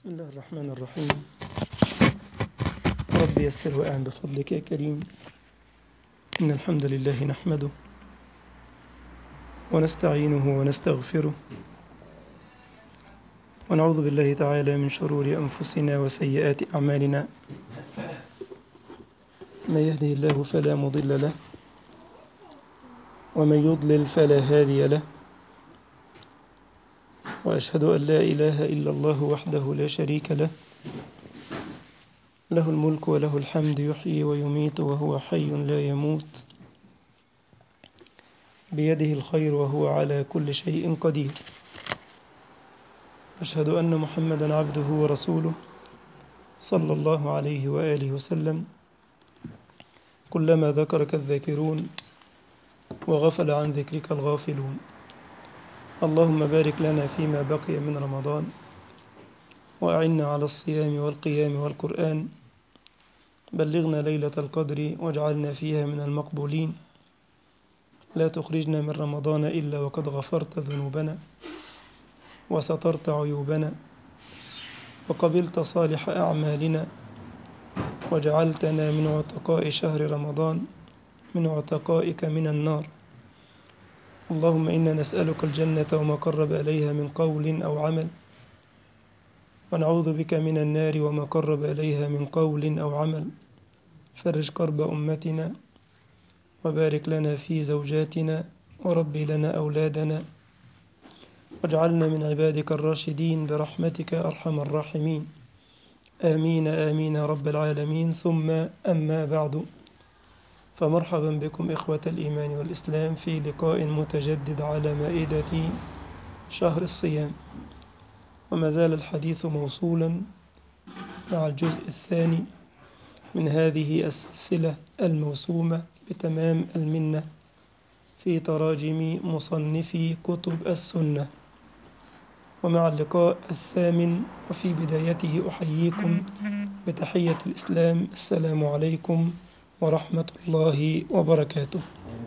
بسم الله الرحمن الرحيم رب يسر وأعن بفضلك يا كريم إن الحمد لله نحمده ونستعينه ونستغفره ونعوذ بالله تعالى من شرور أنفسنا وسيئات أعمالنا من يهده الله فلا مضل له ومن يضلل فلا هادي له وأشهد أن لا إله إلا الله وحده لا شريك له له الملك وله الحمد يحيي ويميت وهو حي لا يموت بيده الخير وهو على كل شيء قدير أشهد أن محمدا عبده ورسوله صلى الله عليه وآله وسلم كلما ذكرك الذاكرون وغفل عن ذكرك الغافلون اللهم بارك لنا فيما بقي من رمضان وأعنا على الصيام والقيام والقرآن بلغنا ليلة القدر واجعلنا فيها من المقبولين لا تخرجنا من رمضان إلا وقد غفرت ذنوبنا وسترت عيوبنا وقبلت صالح أعمالنا وجعلتنا من عتقاء شهر رمضان من عتقائك من النار اللهم إنا نسألك الجنة وما قرب إليها من قول أو عمل ونعوذ بك من النار وما قرب إليها من قول أو عمل فرج كرب أمتنا وبارك لنا في زوجاتنا وربي لنا أولادنا واجعلنا من عبادك الراشدين برحمتك يا أرحم الراحمين آمين آمين يا رب العالمين ثم أما بعد فمرحبا بكم إخوة الإيمان والإسلام في لقاء متجدد على مائدة شهر الصيام وما زال الحديث موصولا مع الجزء الثاني من هذه السلسلة الموسومة بتمام المنة في تراجم مصنفي كتب السنة ومع اللقاء الثامن وفي بدايته أحييكم بتحية الإسلام السلام عليكم ورحمة الله وبركاته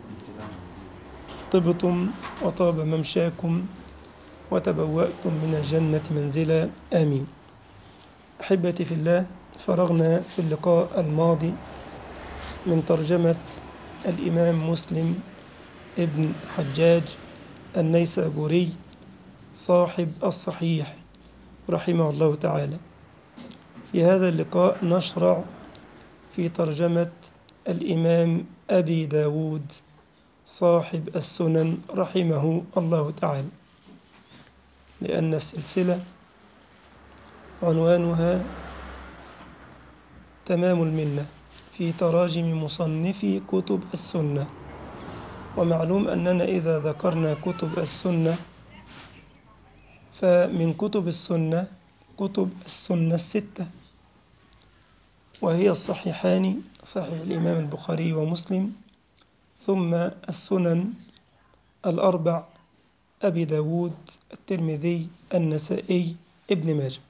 طبتم وطاب ممشاكم وتبوأتم من الجنة منزلا آمين أحبتي في الله فرغنا في اللقاء الماضي من ترجمة الإمام مسلم ابن حجاج النيسابوري صاحب الصحيح رحمه الله تعالى في هذا اللقاء نشرع في ترجمة الإمام أبي داود صاحب السنن رحمه الله تعالى لأن السلسلة عنوانها تمام المنة في تراجم مصنفي كتب السنة ومعلوم أننا إذا ذكرنا كتب السنة فمن كتب السنة كتب السنة الستة وهي الصحيحان صحيح الإمام البخاري ومسلم ثم السنن الأربع أبي داود الترمذي النسائي ابن ماجه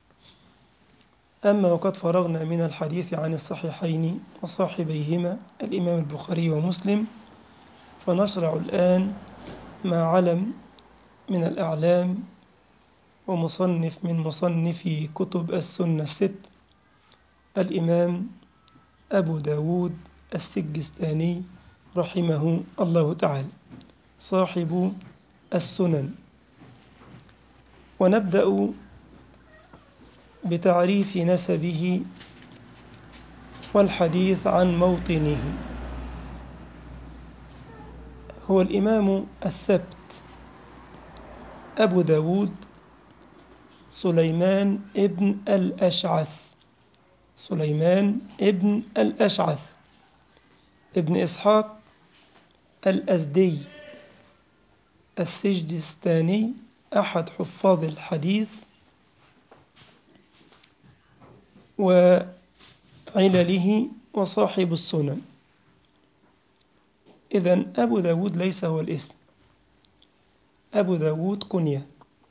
أما وقد فرغنا من الحديث عن الصحيحين وصاحبيهما الإمام البخاري ومسلم فنشرع الآن مع علم من الأعلام ومصنف من مصنفي كتب السنة الست الإمام أبو داود السجستاني رحمه الله تعالى صاحب السنن ونبدأ بتعريف نسبه والحديث عن موطنه هو الإمام الثبت أبو داود سليمان ابن الأشعث سليمان ابن الأشعث ابن إسحاق الأزدي السجدستاني أحد حفاظ الحديث وعلله وصاحب السنن إذا أبو داود ليس هو الاسم أبو داود كنية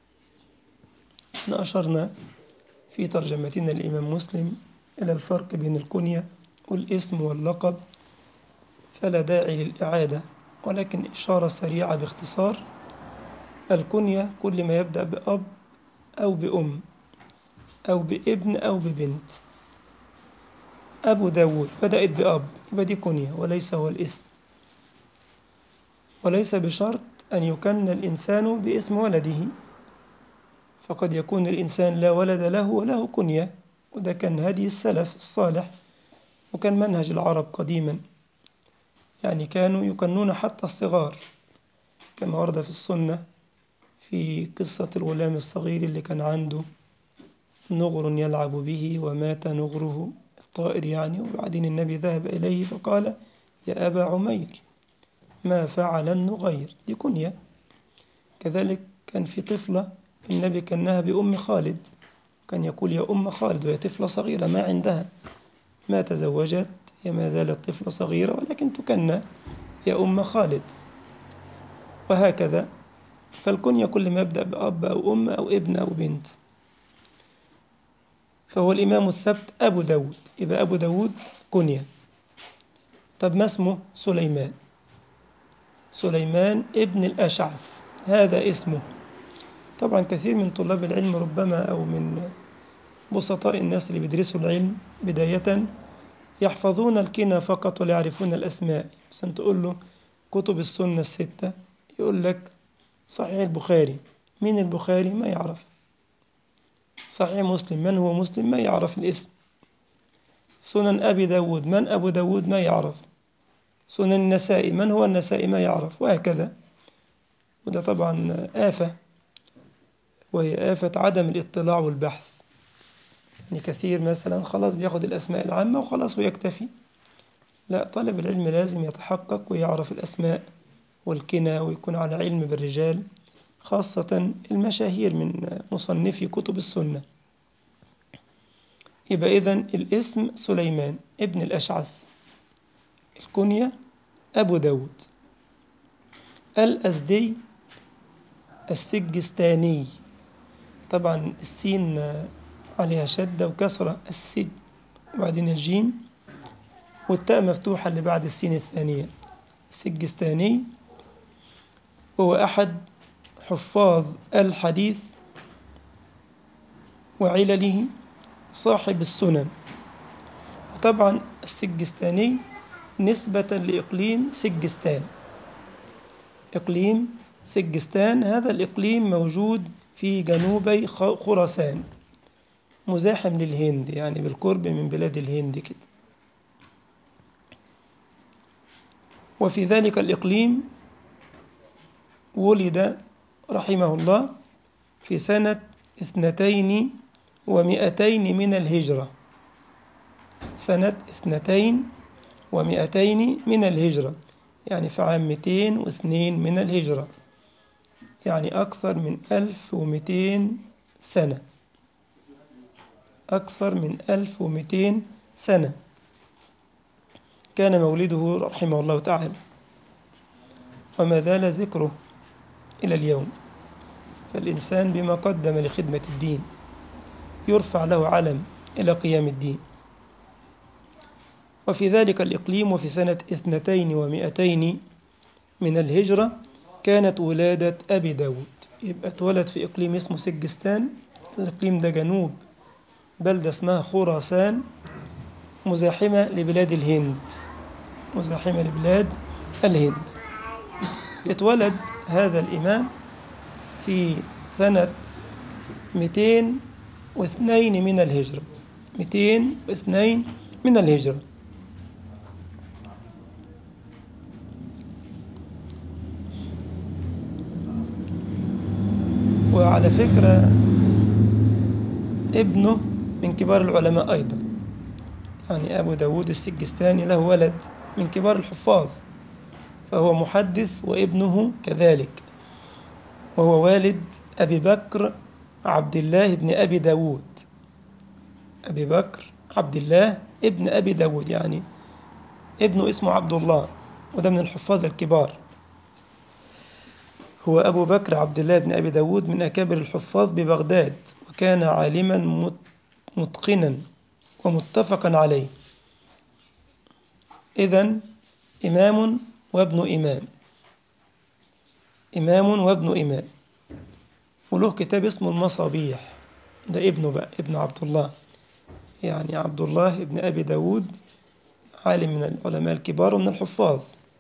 أشرنا في ترجمتنا الإمام مسلم إلى الفرق بين الكنية والاسم واللقب فلا داعي للإعادة ولكن إشارة سريعة باختصار الكنية كل ما يبدأ بأب أو بأم أو بابن أو ببنت أبو داود بدأت بأب يبقى دي كنية وليس هو الاسم وليس بشرط أن يكن الإنسان باسم ولده فقد يكون الإنسان لا ولد له وله كنية وده كان هدي السلف الصالح وكان منهج العرب قديما يعني كانوا يكنون حتى الصغار كما ورد في السنة في قصة الغلام الصغير اللي كان عنده نغر يلعب به ومات نغره الطائر يعني وبعدين النبي ذهب إليه فقال يا أبا عمير ما فعل النغير دي كنية كذلك كان في طفلة النبي كنها بأم خالد كان يقول يا أم خالد وهي طفلة صغيرة ما عندها ما تزوجت هي ما زالت طفلة صغيرة ولكن تكنى يا أم خالد وهكذا فالكنية كل ما يبدأ بأب أو أم أو ابن أو بنت فهو الإمام الثبت أبو داود يبقى أبو داود كنية طب ما اسمه سليمان سليمان ابن الأشعث هذا اسمه طبعا كثير من طلاب العلم ربما أو من بسطاء الناس اللي بيدرسوا العلم بداية يحفظون الكنى فقط ولا يعرفون الأسماء مثلا تقول له كتب السنة الستة يقول لك صحيح البخاري مين البخاري ما يعرف صحيح مسلم من هو مسلم ما يعرف الاسم سنن أبي داود من أبو داود ما يعرف سنن النسائي من هو النسائي ما يعرف وهكذا وده طبعا آفة وهي آفة عدم الاطلاع والبحث يعني كثير مثلا خلاص بياخد الأسماء العامة وخلاص ويكتفي لا طالب العلم لازم يتحقق ويعرف الأسماء والكنى ويكون على علم بالرجال خاصة المشاهير من مصنفي كتب السنة يبقى إذن الاسم سليمان ابن الأشعث الكنية أبو داود الأزدي السجستاني طبعا السين عليها شدة وكسرة السج وبعدين الجيم والتاء مفتوحة اللي بعد السين الثانية السجستاني هو أحد حفاظ الحديث وعلله صاحب السنن وطبعا السجستاني نسبة لإقليم سجستان إقليم سجستان هذا الإقليم موجود في جنوبي خراسان مزاحم للهند يعني بالقرب من بلاد الهند كده وفي ذلك الإقليم ولد رحمه الله في سنة اثنتين ومئتين من الهجرة سنة اثنتين ومئتين من الهجرة يعني في عام 202 من الهجرة يعني أكثر من 1200 سنة أكثر من 1200 سنة كان مولده رحمه الله تعالى وما زال ذكره إلى اليوم فالإنسان بما قدم لخدمة الدين يرفع له علم إلى قيام الدين وفي ذلك الإقليم وفي سنة اثنتين ومئتين من الهجرة كانت ولادة أبي داود يبقى اتولد في إقليم اسمه سجستان الإقليم ده جنوب بلدة اسمها خراسان مزاحمة لبلاد الهند مزاحمة لبلاد الهند اتولد هذا الإمام في سنة 202 من الهجرة 202 من الهجرة وعلى فكرة ابنه من كبار العلماء أيضا يعني أبو داود السجستاني له ولد من كبار الحفاظ فهو محدث وابنه كذلك وهو والد أبي بكر عبد الله بن أبي داود أبي بكر عبد الله ابن أبي داود يعني ابنه اسمه عبد الله وده من الحفاظ الكبار هو أبو بكر عبد الله بن أبي داود من أكابر الحفاظ ببغداد وكان عالما متقنا ومتفقا عليه إذا إمام وابن إمام إمام وابن إمام وله كتاب اسمه المصابيح ده ابنه بقى ابن عبد الله يعني عبد الله ابن أبي داود عالم من العلماء الكبار ومن الحفاظ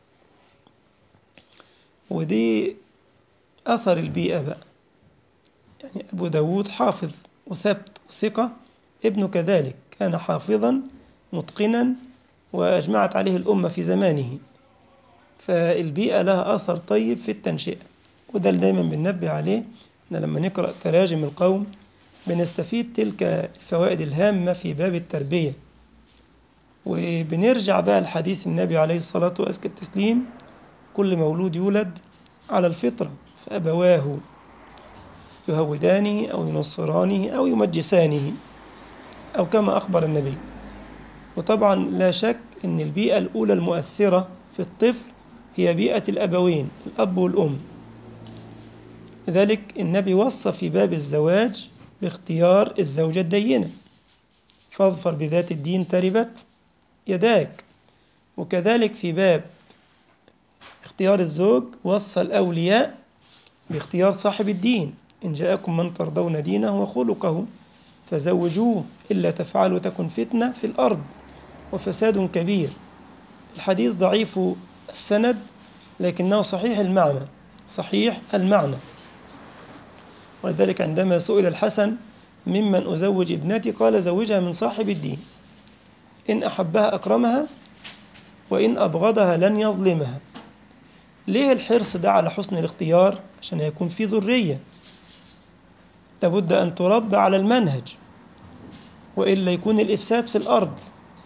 ودي أثر البيئة بقى يعني أبو داود حافظ وثبت وثقة ابنه كذلك كان حافظا متقنا وأجمعت عليه الأمة في زمانه فالبيئة لها أثر طيب في التنشئة وده اللي دايما بننبه عليه إن لما نقرأ تراجم القوم بنستفيد تلك الفوائد الهامة في باب التربية وبنرجع بقى لحديث النبي عليه الصلاة وأزكى التسليم كل مولود يولد على الفطرة فأبواه يهودانه أو ينصرانه أو يمجسانه أو كما أخبر النبي وطبعا لا شك أن البيئة الأولى المؤثرة في الطفل هي بيئة الأبوين الأب والأم لذلك النبي وصى في باب الزواج باختيار الزوجة الدينة فاظفر بذات الدين تربت يداك وكذلك في باب اختيار الزوج وصى الأولياء باختيار صاحب الدين إن جاءكم من ترضون دينه وخلقه فزوجوه إلا تفعلوا تكن فتنة في الأرض وفساد كبير الحديث ضعيف السند لكنه صحيح المعنى صحيح المعنى ولذلك عندما سئل الحسن ممن أزوج ابنتي قال زوجها من صاحب الدين إن أحبها أكرمها وإن أبغضها لن يظلمها ليه الحرص ده على حسن الاختيار عشان يكون في ذرية لابد أن تربى على المنهج وإلا يكون الإفساد في الأرض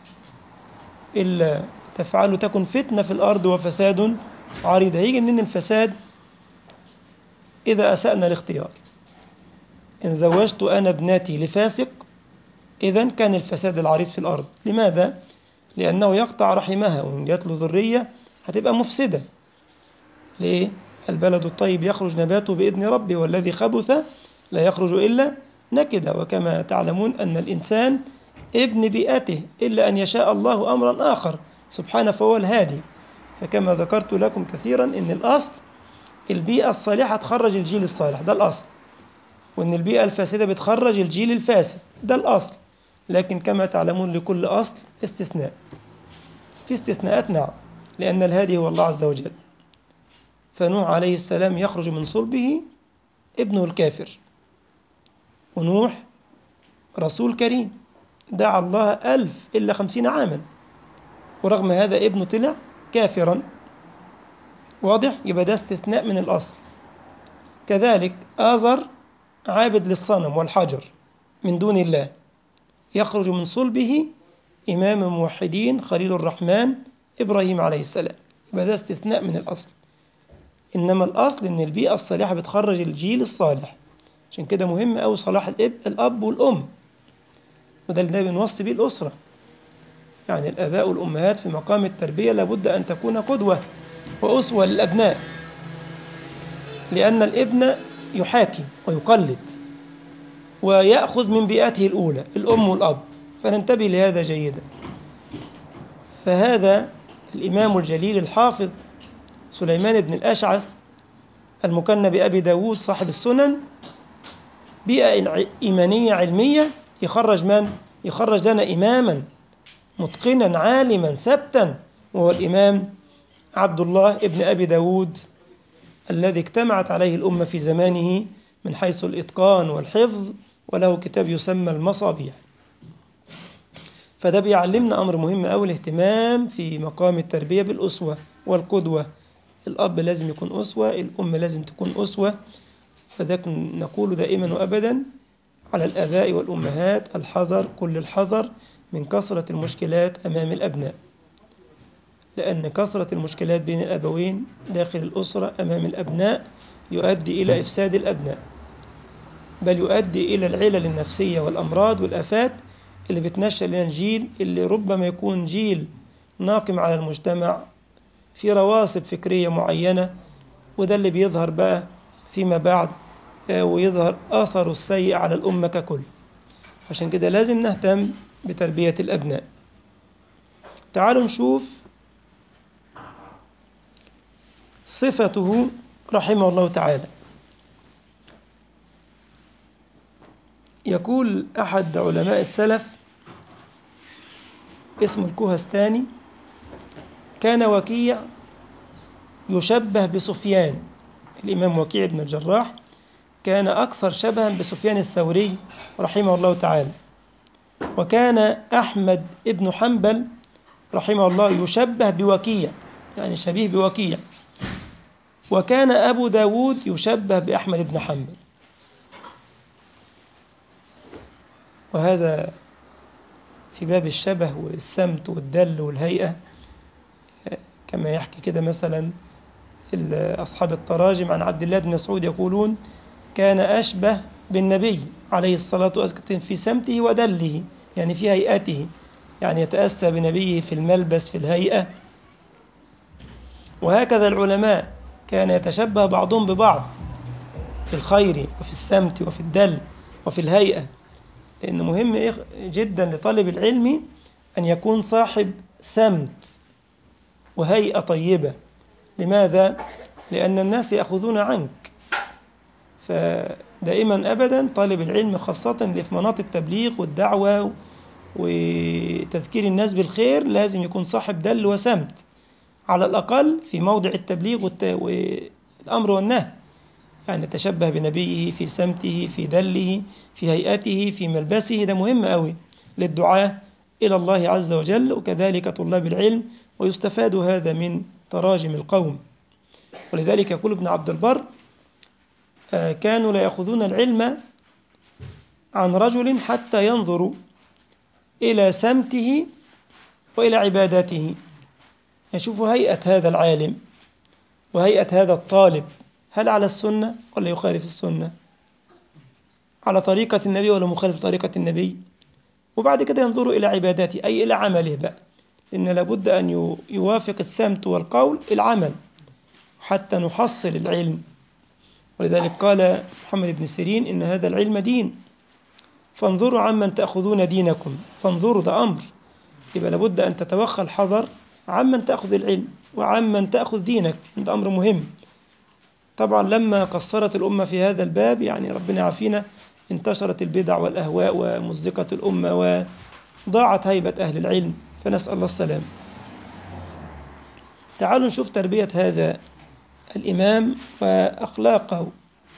إلا تفعل تكن فتنة في الأرض وفساد عريض هيجي منين الفساد إذا أسأنا الاختيار إن زوجت أنا ابنتي لفاسق إذا كان الفساد العريض في الأرض لماذا؟ لأنه يقطع رحمها وإن جات له ذرية هتبقى مفسدة ليه؟ البلد الطيب يخرج نباته بإذن ربه والذي خبث لا يخرج إلا نكدا وكما تعلمون أن الإنسان ابن بيئته إلا أن يشاء الله أمرا آخر سبحانه فهو الهادي فكما ذكرت لكم كثيرا أن الأصل البيئة الصالحة تخرج الجيل الصالح ده الأصل وأن البيئة الفاسدة بتخرج الجيل الفاسد ده الأصل لكن كما تعلمون لكل أصل استثناء في استثناءات نعم لأن الهادي هو الله عز وجل فنوح عليه السلام يخرج من صلبه ابنه الكافر ونوح رسول كريم دعا الله ألف إلا خمسين عاما ورغم هذا ابنه طلع كافرا واضح يبقى ده استثناء من الأصل كذلك آزر عابد للصنم والحجر من دون الله يخرج من صلبه إمام الموحدين خليل الرحمن إبراهيم عليه السلام يبقى ده استثناء من الأصل إنما الأصل إن البيئة الصالحة بتخرج الجيل الصالح عشان كده مهم أوي صلاح الأب الأب والأم وده اللي بنوصي بيه الأسرة يعني الآباء والأمهات في مقام التربية لابد أن تكون قدوة وأسوة للأبناء لأن الابن يحاكي ويقلد ويأخذ من بيئته الأولى الأم والأب فننتبه لهذا جيدا فهذا الإمام الجليل الحافظ سليمان بن الأشعث المكنى بأبي داود صاحب السنن بيئة إيمانية علمية يخرج من؟ يخرج لنا إماما متقنا عالما ثبتا وهو الإمام عبد الله ابن أبي داود الذي اجتمعت عليه الأمة في زمانه من حيث الإتقان والحفظ وله كتاب يسمى المصابيح فده بيعلمنا أمر مهم أوي الاهتمام في مقام التربية بالأسوة والقدوة الأب لازم يكون أسوة الأم لازم تكون أسوة فده نقول دائما وأبدا على الآباء والأمهات الحذر كل الحذر من كثرة المشكلات أمام الأبناء لأن كثرة المشكلات بين الأبوين داخل الأسرة أمام الأبناء يؤدي إلى إفساد الأبناء بل يؤدي إلى العلل النفسية والأمراض والآفات اللي بتنشأ لنا الجيل اللي ربما يكون جيل ناقم على المجتمع في رواسب فكرية معينة وده اللي بيظهر بقى فيما بعد ويظهر أثره السيء على الأمة ككل عشان كده لازم نهتم بتربية الأبناء تعالوا نشوف صفته رحمه الله تعالى يقول أحد علماء السلف اسمه الكوهستاني كان وكيع يشبه بسفيان الإمام وكيع بن الجراح كان أكثر شبها بسفيان الثوري رحمه الله تعالى وكان أحمد بن حنبل رحمه الله يشبه بوكيع يعني شبيه بوكيع وكان أبو داود يشبه بأحمد بن حنبل وهذا في باب الشبه والسمت والدل والهيئة كما يحكي كده مثلا أصحاب التراجم عن عبد الله بن مسعود يقولون كان أشبه بالنبي عليه الصلاة والسلام في سمته ودله يعني في هيئته يعني يتأسى بنبيه في الملبس في الهيئة وهكذا العلماء كان يتشبه بعضهم ببعض في الخير وفي السمت وفي الدل وفي الهيئة لأن مهم جدا لطالب العلم أن يكون صاحب سمت وهيئة طيبة لماذا؟ لأن الناس يأخذون عنك فدائما أبدا طالب العلم خاصة اللي في مناطق التبليغ والدعوة وتذكير الناس بالخير لازم يكون صاحب دل وسمت على الأقل في موضع التبليغ والأمر والنهي يعني يتشبه بنبيه في سمته في دله في هيئته في ملبسه ده مهم قوي للدعاة إلى الله عز وجل وكذلك طلاب العلم ويستفاد هذا من تراجم القوم ولذلك يقول ابن عبد البر كانوا لا يأخذون العلم عن رجل حتى ينظروا إلى سمته وإلى عبادته يشوفوا هيئة هذا العالم وهيئة هذا الطالب هل على السنة ولا يخالف السنة على طريقة النبي ولا مخالف طريقة النبي وبعد كده ينظروا إلى عبادته أي إلى عمله بقى إن لابد أن يوافق السمت والقول العمل حتى نحصل العلم ولذلك قال محمد بن سيرين إن هذا العلم دين فانظروا عمن تأخذون دينكم فانظروا ده أمر يبقى لابد أن تتوخى الحذر عمن تأخذ العلم وعمن تأخذ دينك ده أمر مهم طبعا لما قصرت الأمة في هذا الباب يعني ربنا يعافينا انتشرت البدع والأهواء ومزقت الأمة وضاعت هيبة أهل العلم فنسأل الله السلام تعالوا نشوف تربية هذا الإمام وأخلاقه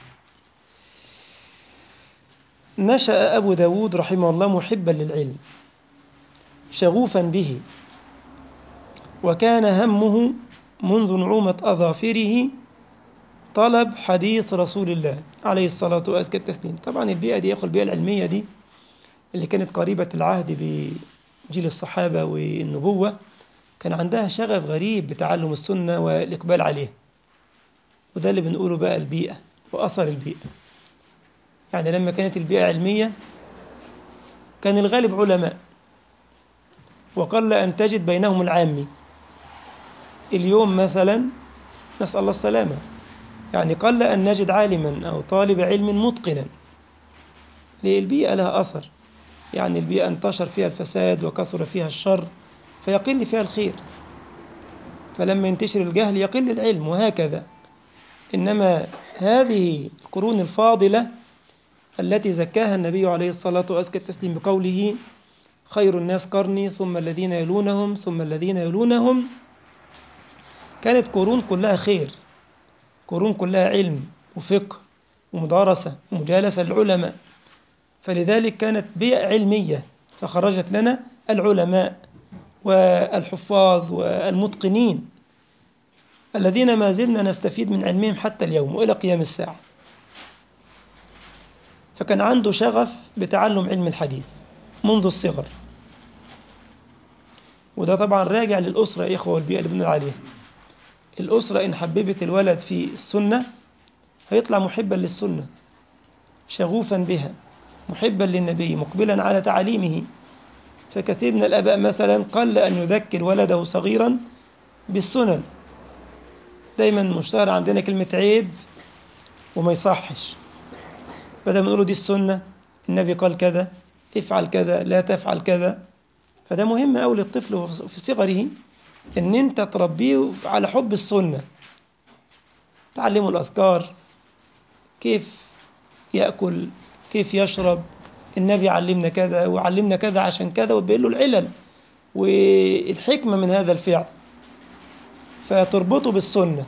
نشأ أبو داود رحمه الله محبا للعلم شغوفا به وكان همه منذ نعومة أظافره طلب حديث رسول الله عليه الصلاة وأزكى التسليم طبعا البيئة دي يأخذ البيئة العلمية دي اللي كانت قريبة العهد بجيل الصحابة والنبوة كان عندها شغف غريب بتعلم السنة والإقبال عليها وده اللي بنقوله بقى البيئة وأثر البيئة يعني لما كانت البيئة علمية كان الغالب علماء وقل أن تجد بينهم العامي اليوم مثلا نسأل الله السلامة يعني قل أن نجد عالما أو طالب علم متقنا البيئة لها أثر يعني البيئة انتشر فيها الفساد وكثر فيها الشر فيقل فيها الخير فلما ينتشر الجهل يقل العلم وهكذا إنما هذه القرون الفاضلة التي زكاها النبي عليه الصلاة وأزكى التسليم بقوله خير الناس قرني ثم الذين يلونهم ثم الذين يلونهم كانت قرون كلها خير قرون كلها علم وفقه ومدارسة ومجالسة للعلماء فلذلك كانت بيئة علمية فخرجت لنا العلماء والحفاظ والمتقنين الذين ما زلنا نستفيد من علمهم حتى اليوم وإلى قيام الساعة فكان عنده شغف بتعلم علم الحديث منذ الصغر وده طبعا راجع للأسرة يا إخوة والبيئة اللي بنقول عليها الأسرة إن حببت الولد في السنة هيطلع محبا للسنة شغوفا بها محبا للنبي مقبلا على تعاليمه فكثير من الآباء مثلا قل أن يذكر ولده صغيرا بالسنن دايما مشتهر عندنا كلمة عيب وما يصحش بدل ما نقوله دي السنة النبي قال كذا افعل كذا لا تفعل كذا فده مهم أوي للطفل في صغره ان انت تربيه على حب السنة تعلمه الأذكار كيف يأكل كيف يشرب النبي علمنا كذا وعلمنا كذا عشان كذا وتبين له العلل والحكمة من هذا الفعل فتربطه بالسنة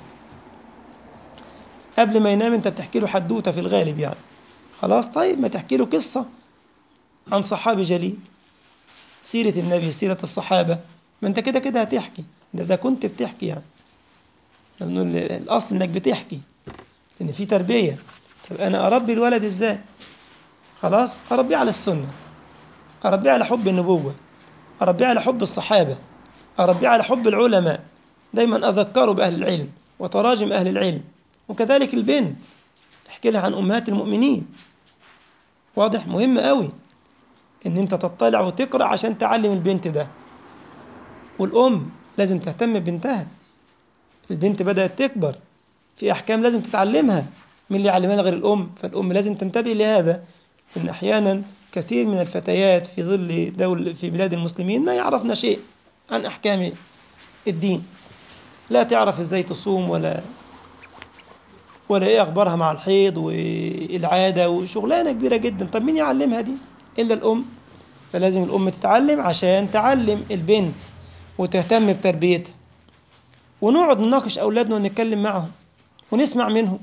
قبل ما ينام انت بتحكي له حدوتة في الغالب يعني خلاص طيب ما تحكي له قصة عن صحابي جليل سيرة النبي سيرة الصحابة ما انت كده كده هتحكي ده اذا كنت بتحكي يعني لأنه الأصل إنك بتحكي إن في تربية طب أنا أربي الولد إزاي؟ خلاص أربيه على السنة أربيه على حب النبوة أربيه على حب الصحابة أربيه على حب العلماء دايما أذكره بأهل العلم وتراجم أهل العلم وكذلك البنت احكي لها عن أمهات المؤمنين واضح مهم قوي إن أنت تطلع وتقرأ عشان تعلم البنت ده والأم لازم تهتم ببنتها البنت بدأت تكبر في أحكام لازم تتعلمها من اللي يعلمها غير الأم فالأم لازم تنتبه لهذا إن أحيانا كثير من الفتيات في ظل دول في بلاد المسلمين ما يعرفن شيء عن أحكام الدين لا تعرف إزاي تصوم ولا ولا إيه أخبارها مع الحيض والعادة وشغلانة كبيرة جدا طب مين يعلمها دي إلا الأم فلازم الأم تتعلم عشان تعلم البنت وتهتم بتربيتها ونقعد نناقش أولادنا ونتكلم معهم ونسمع منهم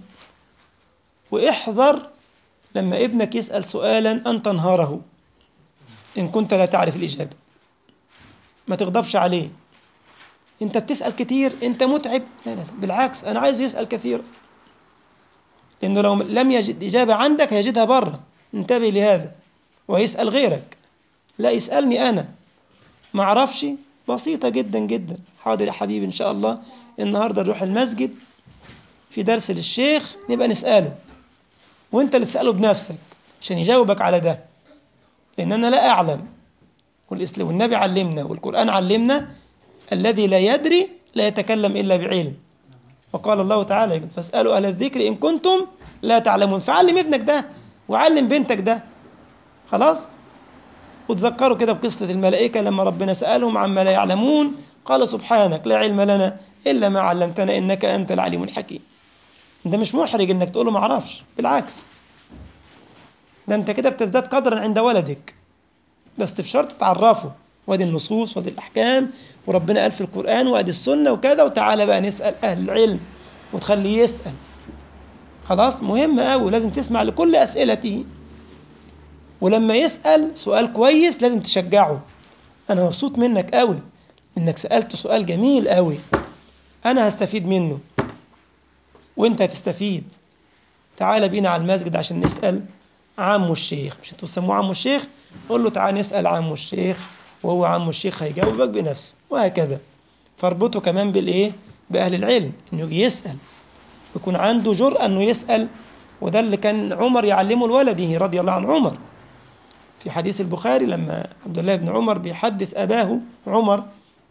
واحذر لما ابنك يسأل سؤالا أن تنهاره إن كنت لا تعرف الإجابة ما تغضبش عليه أنت بتسأل كتير أنت متعب لا لا بالعكس أنا عايز يسأل كثير لأنه لو لم يجد إجابة عندك هيجدها بره انتبه لهذا ويسأل غيرك لا يسألني أنا ما أعرفش بسيطة جدا جدا حاضر يا حبيبي إن شاء الله النهاردة نروح المسجد في درس للشيخ نبقى نسأله وانت اللي تسأله بنفسك عشان يجاوبك على ده لأن أنا لا أعلم والإسلام والنبي علمنا والقرآن علمنا الذي لا يدري لا يتكلم إلا بعلم وقال الله تعالى فاسألوا أهل الذكر إن كنتم لا تعلمون فعلم ابنك ده وعلم بنتك ده خلاص وتذكروا كده بقصة الملائكة لما ربنا سألهم عما لا يعلمون قال سبحانك لا علم لنا إلا ما علمتنا إنك أنت العليم الحكيم ده مش محرج إنك تقوله ما أعرفش بالعكس ده أنت كده بتزداد قدرا عند ولدك بس بشرط تعرفه وادي النصوص وادي الأحكام وربنا قال في القرآن وادي السنة وكذا وتعالى بقى نسأل أهل العلم وتخليه يسأل خلاص مهم قوي لازم تسمع لكل أسئلته ولما يسأل سؤال كويس لازم تشجعه أنا مبسوط منك قوي إنك سألت سؤال جميل قوي أنا هستفيد منه وأنت هتستفيد تعال بينا على المسجد عشان نسأل عمو الشيخ مش انتوا بتسموه عمو الشيخ قول له تعال نسأل عمو الشيخ وهو عمو الشيخ هيجاوبك بنفسه وهكذا فاربطه كمان بالإيه بأهل العلم إنه يجي يسأل يكون عنده جرأة إنه يسأل وده اللي كان عمر يعلمه لولده رضي الله عن عمر في حديث البخاري لما عبد الله بن عمر بيحدث أباه عمر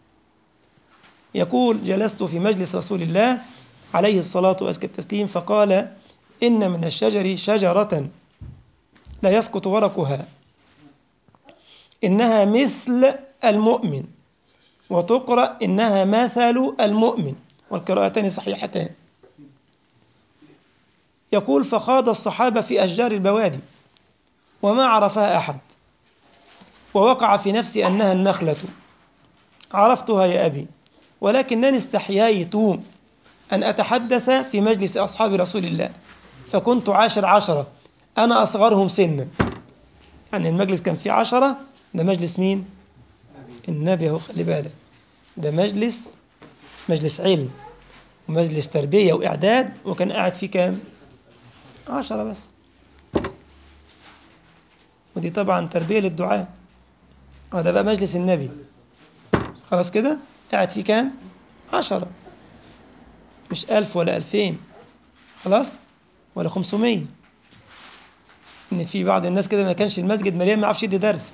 يقول جلست في مجلس رسول الله عليه الصلاة وأزكى التسليم فقال إن من الشجر شجرة لا يسقط ورقها إنها مثل المؤمن وتقرأ إنها مثل المؤمن والقراءتان صحيحتان يقول فخاض الصحابة في أشجار البوادي وما عرفها أحد ووقع في نفسي أنها النخلة عرفتها يا أبي ولكنني استحييت أن أتحدث في مجلس أصحاب رسول الله فكنت عاشر عشرة أنا أصغرهم سنا يعني المجلس كان فيه عشرة ده مجلس مين النبي هو خلي بالك ده مجلس مجلس علم ومجلس تربية وإعداد وكان قاعد فيه كام عشرة بس ودي طبعا تربية للدعاء هذا بقى مجلس النبي خلاص كده قاعد فيه كام عشرة مش ألف ولا ألفين خلاص ولا خمسمية إن في بعض الناس كده ما كانش المسجد مليان ما يعرفش يدي درس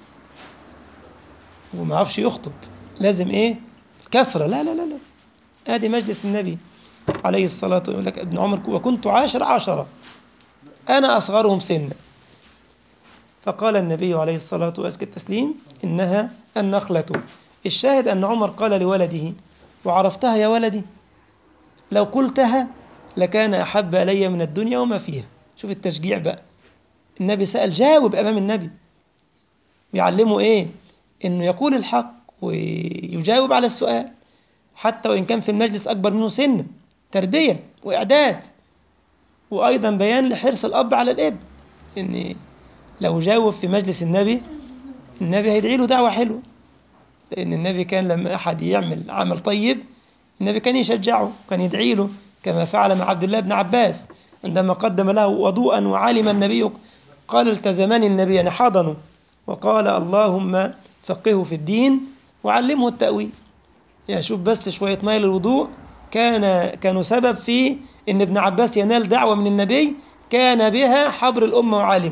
وما يعرفش يخطب لازم إيه كثرة لا لا لا لا ادي مجلس النبي عليه الصلاة يقول لك ابن عمر وكنت عاشر عشرة أنا أصغرهم سنا فقال النبي عليه الصلاة وأزكى التسليم إنها النخلة الشاهد أن عمر قال لولده وعرفتها يا ولدي لو قلتها لكان أحب إلي من الدنيا وما فيها شوف التشجيع بقى النبي سأل جاوب أمام النبي يعلمه إيه إنه يقول الحق ويجاوب على السؤال حتى وإن كان في المجلس أكبر منه سنا تربية وإعداد وأيضا بيان لحرص الأب على الابن إن لو جاوب في مجلس النبي النبي هيدعي له دعوة حلوة لأن النبي كان لما أحد يعمل عمل طيب النبي كان يشجعه كان يدعي له كما فعل مع عبد الله بن عباس عندما قدم له وضوءا وعلم النبي قال التزمني النبي يعني حضنه وقال اللهم فقهه في الدين وعلمه التأويل يعني شوف بس شوية ماء للوضوء كان كانوا سبب في ان ابن عباس ينال دعوة من النبي كان بها حبر الأمة وعالمه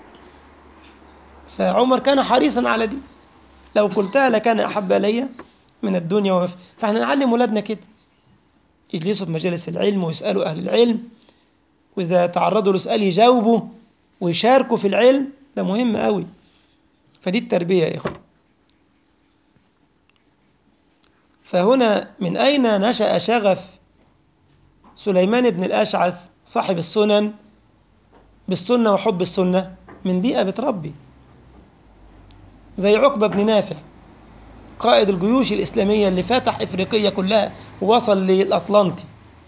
فعمر كان حريصا على دي لو قلتها لكان أحب إلي من الدنيا وما فيها فاحنا نعلم ولادنا كده يجلسوا في مجالس العلم ويسألوا أهل العلم وإذا تعرضوا لسؤال يجاوبوا ويشاركوا في العلم ده مهم قوي فدي التربية يا إخوة فهنا من أين نشأ شغف سليمان بن الأشعث صاحب السنن بالسنة وحب السنة من بيئة بتربي زي عقبة بن نافع قائد الجيوش الإسلامية اللي فتح إفريقيا كلها ووصل للأطلنطي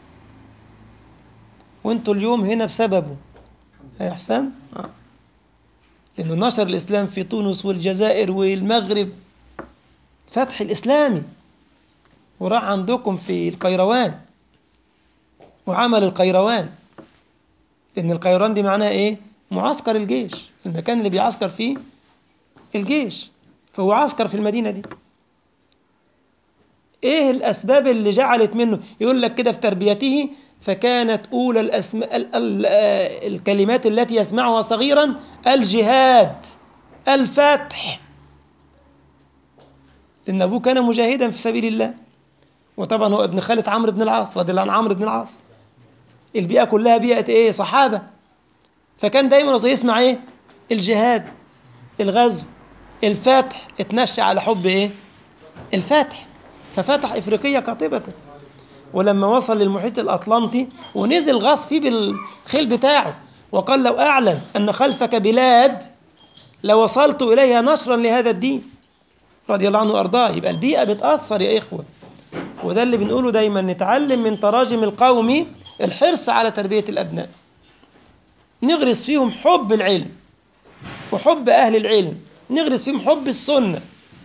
وانتوا اليوم هنا بسببه يا حسام آه. لأنه نشر الإسلام في تونس والجزائر والمغرب فتح الإسلامي وراح عندكم في القيروان وعمل القيروان لأن القيروان دي معناها إيه؟ معسكر الجيش المكان اللي بيعسكر فيه الجيش فهو عسكر في المدينة دي ايه الاسباب اللي جعلت منه يقول لك كده في تربيته فكانت اولى الأسماء ال ال الكلمات التي يسمعها صغيرا الجهاد الفتح لان ابوه كان مجاهدا في سبيل الله وطبعا هو ابن خالة عمرو بن العاص رضي الله عن عمرو بن العاص البيئة كلها بيئة ايه صحابة فكان دايما يسمع ايه الجهاد الغزو الفتح اتنشأ على حب ايه الفتح ففتح افريقيا قاطبة ولما وصل للمحيط الاطلنطي ونزل غاص فيه بالخيل بتاعه وقال لو اعلم ان خلفك بلاد لوصلت اليها نشرا لهذا الدين رضي الله عنه وارضاه يبقى البيئة بتأثر يا اخوة وده اللي بنقوله دايما نتعلم من تراجم القوم الحرص على تربية الابناء نغرس فيهم حب العلم وحب اهل العلم نغرس فيهم حب السنة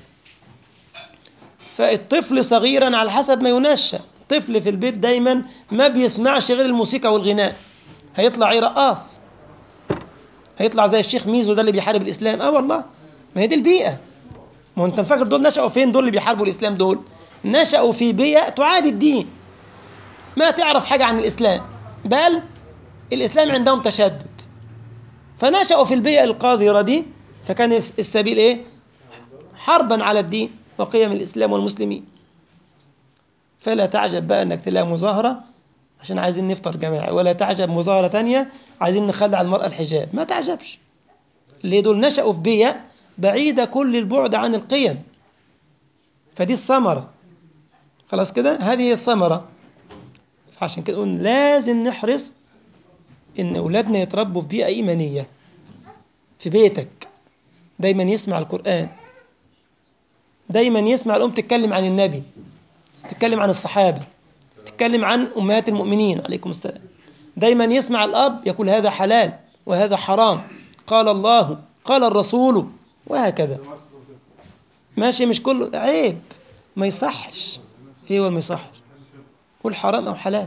فالطفل صغيرا على حسب ما ينشأ طفل في البيت دايما ما بيسمعش غير الموسيقى والغناء هيطلع ايه رقاص هيطلع زي الشيخ ميزو ده اللي بيحارب الاسلام اه والله ما هي دي البيئة ما هو انت فاكر دول نشأوا فين دول اللي بيحاربوا الاسلام دول نشأوا في بيئة تعادي الدين ما تعرف حاجة عن الاسلام بل الاسلام عندهم تشدد فنشأوا في البيئة القاذرة دي فكان السبيل ايه حربا على الدين وقيم الإسلام والمسلمين فلا تعجب بقى أنك تلاقي مظاهرة عشان عايزين نفطر جماعي ولا تعجب مظاهرة تانية عايزين نخلي على المرأة الحجاب ما تعجبش ليه دول نشأوا في بيئة بعيدة كل البعد عن القيم فدي الثمرة خلاص كده هذه هي الثمرة عشان كده نقول لازم نحرص إن أولادنا يتربوا في بيئة إيمانية في بيتك دايما يسمع القرآن دايما يسمع الأم تتكلم عن النبي تتكلم عن الصحابة تتكلم عن أمهات المؤمنين عليكم السلام دايما يسمع الأب يقول هذا حلال وهذا حرام قال الله قال الرسول وهكذا ماشي مش كله عيب ما يصحش ايه ما يصحش قول حرام أو حلال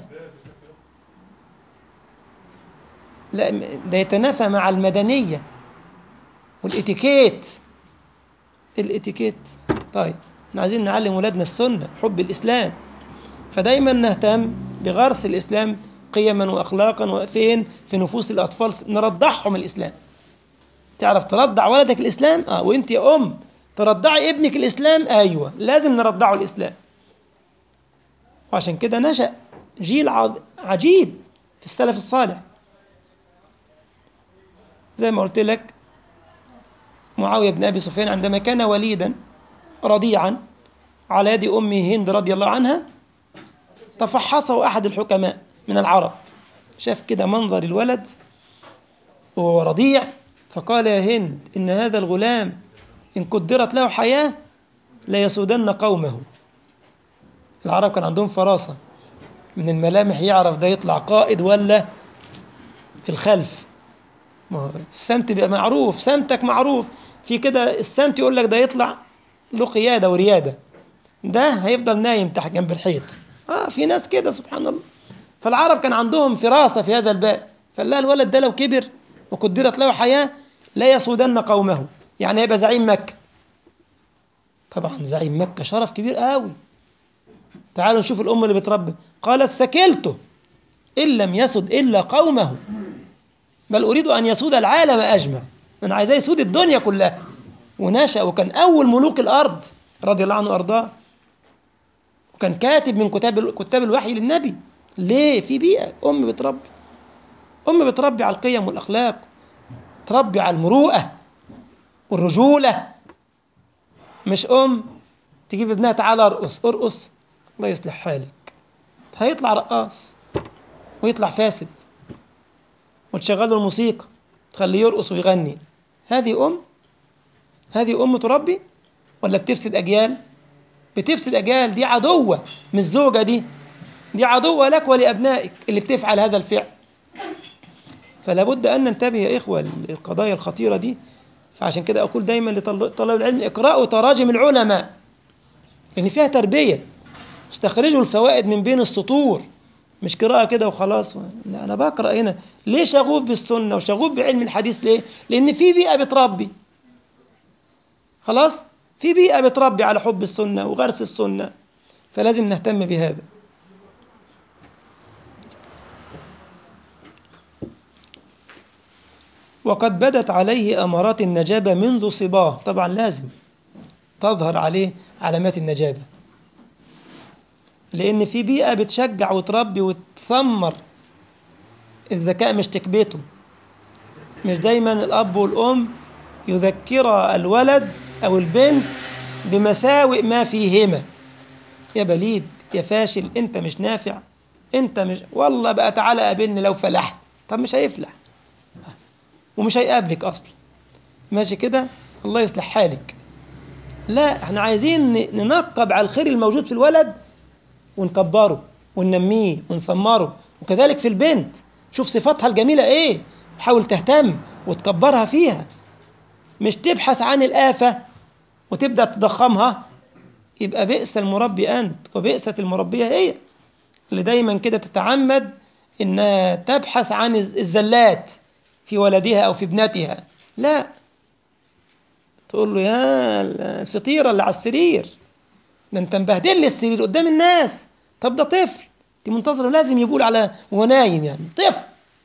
لا ده يتنافى مع المدنية والاتيكيت الاتيكيت طيب احنا عايزين نعلم ولادنا السنة حب الإسلام فدايما نهتم بغرس الإسلام قيما وأخلاقا وفين في نفوس الأطفال نرضعهم الإسلام تعرف ترضع ولدك الإسلام آه وانت يا أم ترضعي ابنك الإسلام أيوة لازم نرضعه الإسلام وعشان كده نشأ جيل عجيب في السلف الصالح زي ما قلت لك معاوية بن أبي سفيان عندما كان وليدا رضيعا على يد أمه هند رضي الله عنها تفحصه أحد الحكماء من العرب شاف كده منظر الولد وهو رضيع فقال يا هند إن هذا الغلام إن قدرت له حياة ليسودن قومه العرب كان عندهم فراسة من الملامح يعرف ده يطلع قائد ولا في الخلف ما هو السمت بيبقى معروف سمتك معروف في كده السمت يقول لك ده يطلع له قيادة وريادة ده هيفضل نايم تحت جنب الحيط اه في ناس كده سبحان الله فالعرب كان عندهم فراسة في هذا الباب فلا الولد ده لو كبر وقدرت له حياة لا يسودن قومه يعني هيبقى زعيم مكة طبعا زعيم مكة شرف كبير قوي تعالوا نشوف الأم اللي بتربي قالت ثكلته إن لم يسد إلا قومه بل أريد أن يسود العالم أجمع أنا عايزاه يسود الدنيا كلها ونشأ وكان أول ملوك الأرض رضي الله عنه وأرضاه وكان كاتب من كتاب كتاب الوحي للنبي ليه في بيئة أم بتربي أم بتربي على القيم والأخلاق تربي على المروءة والرجولة مش أم تجيب ابنها تعالى ارقص ارقص الله يصلح حالك هيطلع رقاص ويطلع فاسد وتشغل له الموسيقى تخليه يرقص ويغني هذه أم هذه أم تربي ولا بتفسد أجيال بتفسد أجيال دي عدوة مش زوجة دي دي عدوة لك ولأبنائك اللي بتفعل هذا الفعل فلا بد أن ننتبه يا إخوة للقضايا الخطيرة دي فعشان كده أقول دايما لطلاب العلم اقرأوا تراجم العلماء لأن فيها تربية استخرجوا الفوائد من بين السطور مش قراءة كده وخلاص لا أنا بقرأ هنا ليه شغوف بالسنة وشغوف بعلم الحديث ليه؟ لأن في بيئة بتربي خلاص؟ في بيئة بتربي على حب السنة وغرس السنة فلازم نهتم بهذا وقد بدت عليه أمارات النجابة منذ صباه طبعا لازم تظهر عليه علامات النجابة لأن في بيئة بتشجع وتربي وتثمر الذكاء مش تكبيته مش دايما الأب والأم يذكر الولد أو البنت بمساوئ ما فيهما يا بليد يا فاشل أنت مش نافع أنت مش والله بقى تعالى قابلني لو فلحت طب مش هيفلح ومش هيقابلك أصلا ماشي كده الله يصلح حالك لا احنا عايزين ننقب على الخير الموجود في الولد ونكبره وننميه ونثمره وكذلك في البنت شوف صفاتها الجميلة ايه حاول تهتم وتكبرها فيها مش تبحث عن الآفة وتبدأ تضخمها يبقى بئس المربي أنت وبئست المربية هي اللي دايما كده تتعمد إنها تبحث عن الزلات في ولدها أو في ابنتها لا تقول له يا الفطيرة اللي على السرير ده انت مبهدل لي السرير قدام الناس طب ده طفل دي منتظرة لازم يقول على وهو نايم يعني طفل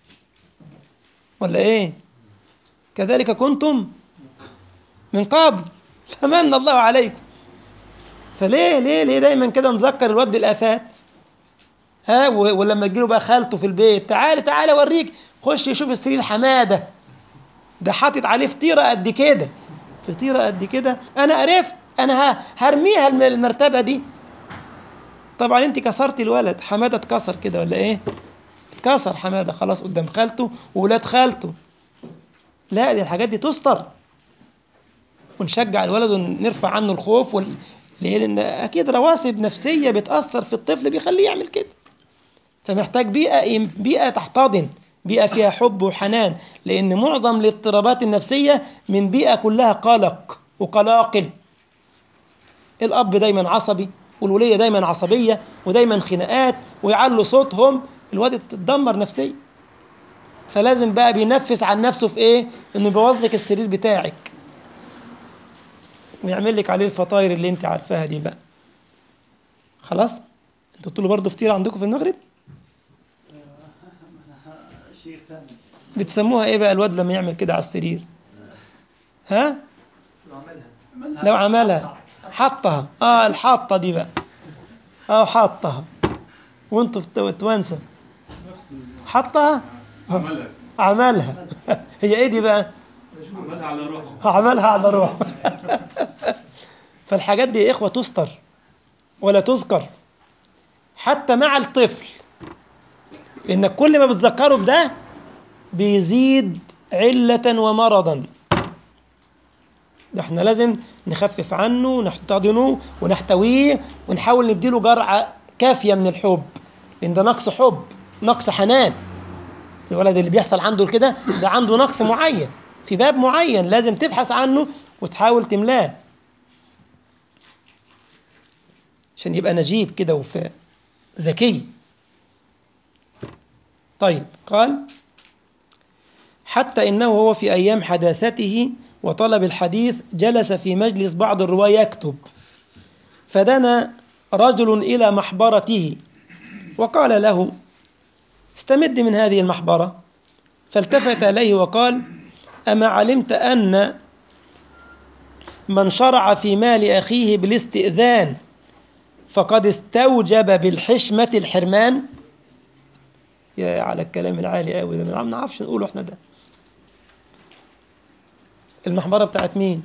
ولا ايه كذلك كنتم من قبل فمن الله عليكم فليه ليه ليه دايما كده نذكر الواد بالآفات ها ولما تجيله بقى خالته في البيت تعالى تعالى اوريك خش يشوف السرير حماده ده حاطط عليه فطيره قد كده فطيره قد كده انا عرفت انا هرميها المرتبه دي طبعا انت كسرتي الولد حماده اتكسر كده ولا ايه اتكسر حماده خلاص قدام خالته وولاد خالته لا دي الحاجات دي تستر ونشجع الولد ونرفع عنه الخوف وال... ليه؟ لان اكيد رواسب نفسيه بتاثر في الطفل بيخليه يعمل كده فمحتاج بيئه بيئه تحتضن بيئه فيها حب وحنان لان معظم الاضطرابات النفسيه من بيئه كلها قلق وقلاقل الاب دايما عصبي والوليه دايما عصبيه ودايما خناقات ويعلوا صوتهم الواد اتدمر نفسيا فلازم بقى بينفس عن نفسه في ايه انه يبوظ لك السرير بتاعك ويعمل لك عليه الفطاير اللي انت عارفاها دي بقى خلاص انتوا تقولوا برضه فطيره عندكم في المغرب بتسموها ايه بقى الواد لما يعمل كده على السرير ها لو عملها حطها اه الحاطه دي بقى اه حاطها وانتوا توانسه حطها عملها عملها هي ايه دي بقى عملها على روحه عملها على روح فالحاجات دي يا إخوة تستر ولا تذكر حتى مع الطفل إنك كل ما بتذكره بده بيزيد علة ومرضا ده احنا لازم نخفف عنه ونحتضنه ونحتويه ونحاول نديله جرعة كافية من الحب لأن ده نقص حب نقص حنان الولد اللي بيحصل عنده كده ده عنده نقص معين في باب معين لازم تبحث عنه وتحاول تملاه عشان يبقى نجيب كده وفاء ذكي طيب قال حتى إنه هو في أيام حداثته وطلب الحديث جلس في مجلس بعض الرواة يكتب فدنا رجل إلى محبرته وقال له استمد من هذه المحبرة فالتفت إليه وقال أما علمت أن من شرع في مال أخيه بالاستئذان فقد استوجب بالحشمة الحرمان يا على الكلام العالي قوي ده ما نعرفش نقوله احنا ده المحبرة بتاعت مين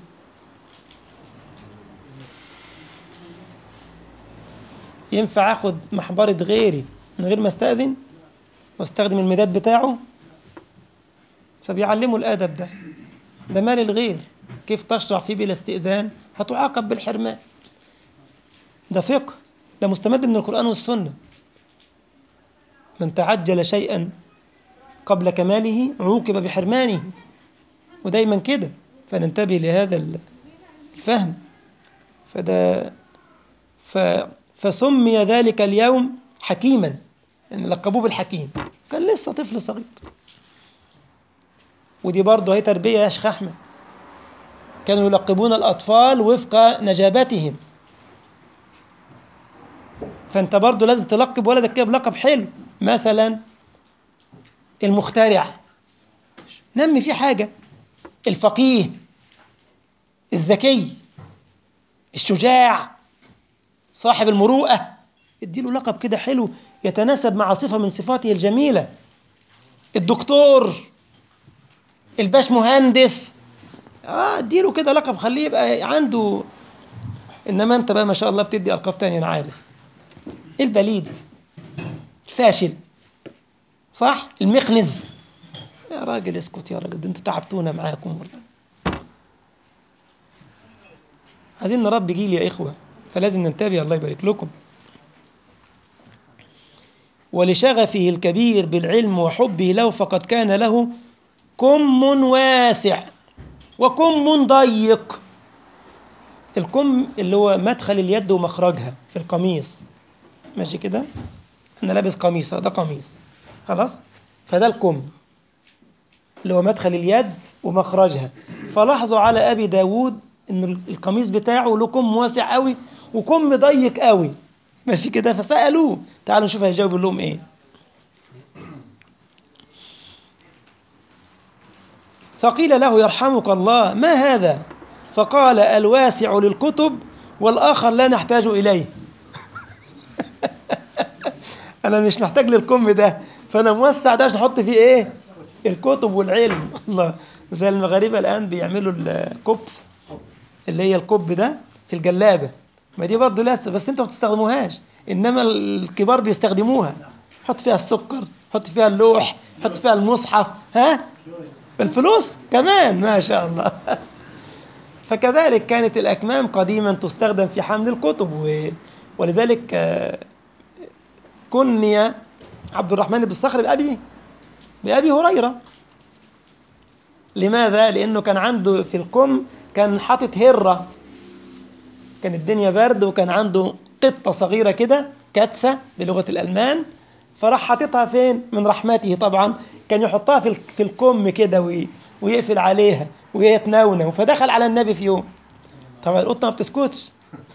ينفع اخد محبرة غيري من غير ما استأذن واستخدم المداد بتاعه فبيعلموا الادب ده ده مال الغير كيف تشرع فيه بلا استئذان هتعاقب بالحرمان ده فقه ده مستمد من القرآن والسنة من تعجل شيئا قبل كماله عوقب بحرمانه ودايما كده فننتبه لهذا الفهم فده ف فسمي ذلك اليوم حكيما يعني لقبوه بالحكيم كان لسه طفل صغير ودي برضه هي تربية يا شيخ أحمد كانوا يلقبون الأطفال وفق نجابتهم فأنت برضه لازم تلقب ولدك كده بلقب حلو مثلا المخترع نمي فيه حاجة الفقيه الذكي الشجاع صاحب المروءة اديله لقب كده حلو يتناسب مع صفة من صفاته الجميلة الدكتور الباش مهندس اه اديله كده لقب خليه يبقى عنده انما انت بقى ما شاء الله بتدي القاب تانية انا عارف البليد الفاشل صح المخنز يا راجل اسكت يا راجل ده انتوا تعبتونا معاكم والله عايزين نربي جيل يا إخوة فلازم ننتبه الله يبارك لكم ولشغفه الكبير بالعلم وحبه له فقد كان له كم واسع وكم ضيق الكم اللي هو مدخل اليد ومخرجها في القميص ماشي كده انا لابس قميص ده قميص خلاص فده الكم اللي هو مدخل اليد ومخرجها فلاحظوا على ابي داود ان القميص بتاعه له كم واسع قوي وكم ضيق قوي ماشي كده فسالوه تعالوا نشوف هيجاوب لهم ايه فقيل له يرحمك الله ما هذا فقال الواسع للكتب والآخر لا نحتاج إليه أنا مش محتاج للكم ده فأنا موسع ده عشان أحط فيه إيه الكتب والعلم الله زي المغاربة الآن بيعملوا الكب اللي هي الكب ده في الجلابة ما دي برضه لسه بس انتوا ما بتستخدموهاش انما الكبار بيستخدموها حط فيها السكر حط فيها اللوح حط فيها المصحف ها الفلوس كمان ما شاء الله فكذلك كانت الأكمام قديما تستخدم في حمل الكتب و... ولذلك كني عبد الرحمن بن الصخر بأبي بأبي هريرة لماذا؟ لأنه كان عنده في الكم كان حاطط هرة كان الدنيا برد وكان عنده قطة صغيرة كده كتسة بلغة الألمان فراح حاططها فين؟ من رحمته طبعا كان يحطها في في الكم كده وي... ويقفل عليها ويتنونة فدخل على النبي في يوم طبعا القطة ما بتسكتش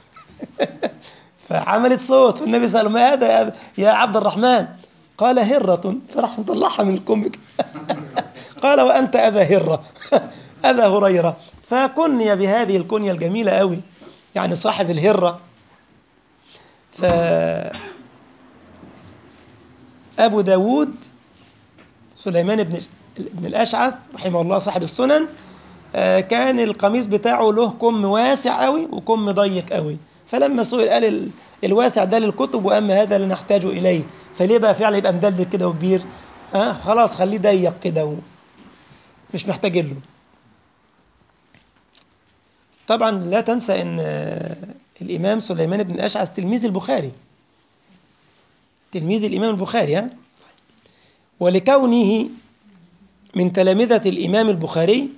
فعملت صوت فالنبي سأله ما هذا يا عبد الرحمن قال هرة فراح مطلعها من الكم قال وأنت أبا هرة أبا هريرة فكني بهذه الكنية الجميلة قوي يعني صاحب الهرة ف أبو داود سليمان بن بن الأشعث رحمه الله صاحب السنن كان القميص بتاعه له كم واسع قوي وكم ضيق قوي فلما سئل قال الواسع ده للكتب واما هذا لا نحتاج اليه فليه بقى فعلا يبقى مدلدل كده وكبير ها آه خلاص خليه ضيق كده و... مش محتاجين له طبعا لا تنسى ان الامام سليمان بن الاشعث تلميذ البخاري تلميذ الامام البخاري ها ولكونه من تلامذة الامام البخاري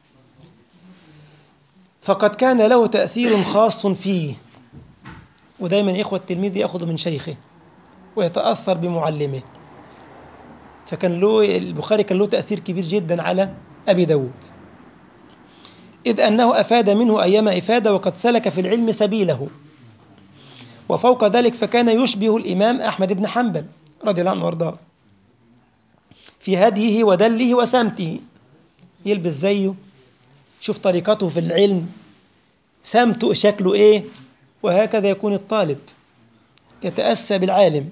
فقد كان له تأثير خاص فيه ودايما إخوة التلميذ يأخذ من شيخه ويتأثر بمعلمه فكان له البخاري كان له تأثير كبير جدا على أبي داود إذ أنه أفاد منه أيما إفادة وقد سلك في العلم سبيله وفوق ذلك فكان يشبه الإمام أحمد بن حنبل رضي الله عنه وارضاه في هديه ودله وسمته يلبس زيه شوف طريقته في العلم سمته شكله إيه وهكذا يكون الطالب يتأسى بالعالم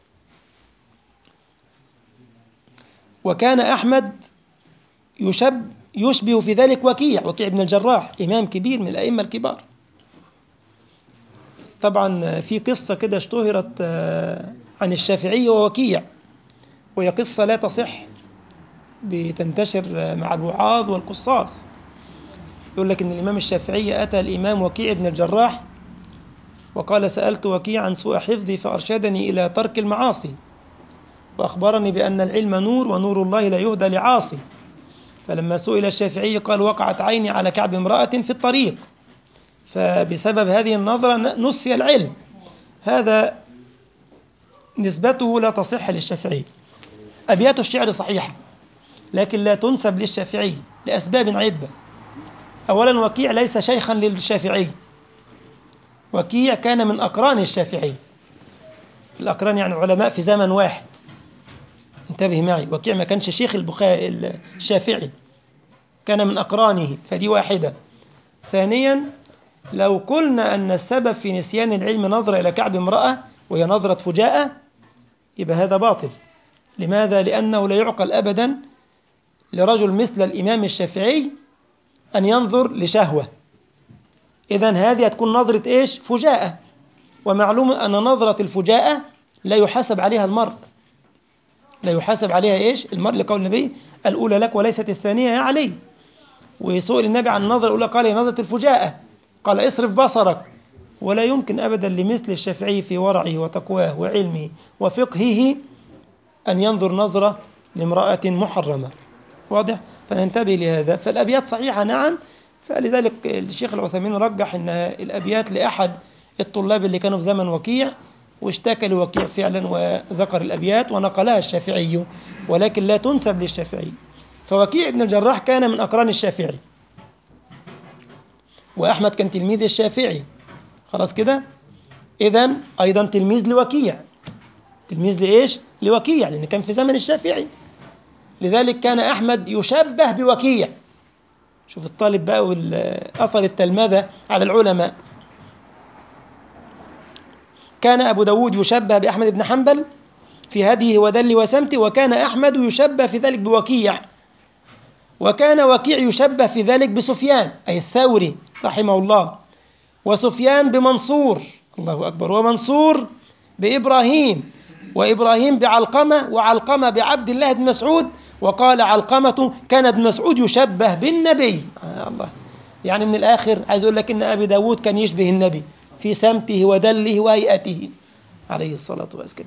وكان أحمد يشب يشبه في ذلك وكيع وكيع بن الجراح إمام كبير من الأئمة الكبار طبعا في قصة كده اشتهرت عن الشافعي ووكيع وهي قصة لا تصح بتنتشر مع الوعاظ والقصاص يقول لك إن الإمام الشافعي أتى الإمام وكيع بن الجراح وقال سألت وكيع عن سوء حفظي فأرشدني إلى ترك المعاصي وأخبرني بأن العلم نور ونور الله لا يهدى لعاصي فلما سئل الشافعي قال وقعت عيني على كعب امرأة في الطريق فبسبب هذه النظرة نسي العلم هذا نسبته لا تصح للشافعي أبيات الشعر صحيحة لكن لا تنسب للشافعي لأسباب عدة أولا وكيع ليس شيخا للشافعي وكيع كان من أقران الشافعي الأقران يعني علماء في زمن واحد انتبه معي وكيع ما كانش شيخ البخاري الشافعي كان من أقرانه فدي واحدة ثانيا لو قلنا أن السبب في نسيان العلم نظرة إلى كعب امرأة وهي نظرة فجاءة يبقى هذا باطل لماذا؟ لأنه لا يعقل أبدا لرجل مثل الإمام الشافعي أن ينظر لشهوة إذا هذه هتكون نظرة إيش؟ فجاءة ومعلوم أن نظرة الفجاءة لا يحاسب عليها المرء لا يحاسب عليها إيش؟ المرء لقول النبي الأولى لك وليست الثانية يا علي وسئل النبي عن النظرة الأولى قال هي نظرة الفجاءة قال اصرف بصرك ولا يمكن أبدا لمثل الشافعي في ورعه وتقواه وعلمه وفقهه أن ينظر نظرة لامرأة محرمة واضح؟ فننتبه لهذا فالأبيات صحيحة نعم فلذلك الشيخ العثيمين رجح أن الأبيات لأحد الطلاب اللي كانوا في زمن وكيع واشتكى لوكيع فعلا وذكر الأبيات ونقلها الشافعي ولكن لا تنسب للشافعي فوكيع بن الجراح كان من أقران الشافعي وأحمد كان تلميذ الشافعي خلاص كده إذا أيضا تلميذ لوكيع تلميذ لإيش لوكيع لأن كان في زمن الشافعي لذلك كان أحمد يشبه بوكيع شوف الطالب بقى والأثر التلمذة على العلماء كان أبو داود يشبه بأحمد بن حنبل في هديه ودل وسمته وكان أحمد يشبه في ذلك بوكيع وكان وكيع يشبه في ذلك بسفيان أي الثوري رحمه الله وسفيان بمنصور الله أكبر ومنصور بإبراهيم وإبراهيم بعلقمة وعلقمة بعبد الله بن مسعود وقال علقمة كان ابن مسعود يشبه بالنبي آه الله يعني من الآخر عايز أقول لك إن أبي داود كان يشبه النبي في سمته ودله وهيئته عليه الصلاة والسلام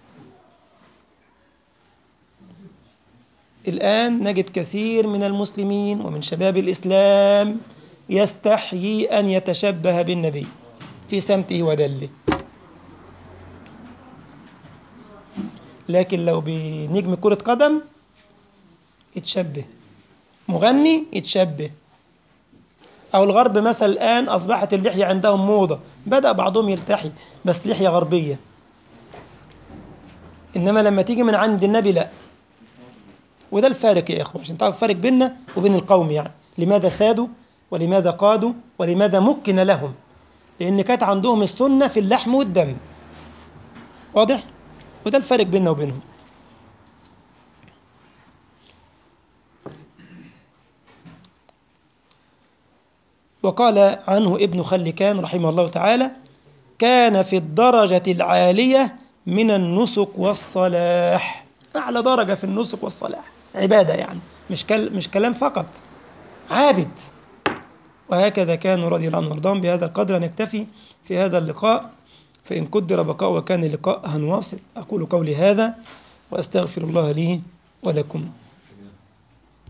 الآن نجد كثير من المسلمين ومن شباب الإسلام يستحيي أن يتشبه بالنبي في سمته ودله لكن لو بنجم كرة قدم يتشبه مغني يتشبه أو الغرب مثلا الآن أصبحت اللحية عندهم موضة بدأ بعضهم يلتحي بس لحية غربية إنما لما تيجي من عند النبي لا وده الفارق يا إخوة عشان تعرف الفارق بيننا وبين القوم يعني لماذا سادوا ولماذا قادوا ولماذا مكن لهم لأن كانت عندهم السنة في اللحم والدم واضح؟ وده الفارق بيننا وبينهم وقال عنه ابن خلكان رحمه الله تعالى كان في الدرجة العالية من النسك والصلاح أعلى درجة في النسك والصلاح عبادة يعني مش كل مش كلام فقط عابد وهكذا كانوا رضي الله عنهم وارضاهم بهذا القدر نكتفي في هذا اللقاء فإن قدر بقاء وكان اللقاء هنواصل أقول قولي هذا وأستغفر الله لي ولكم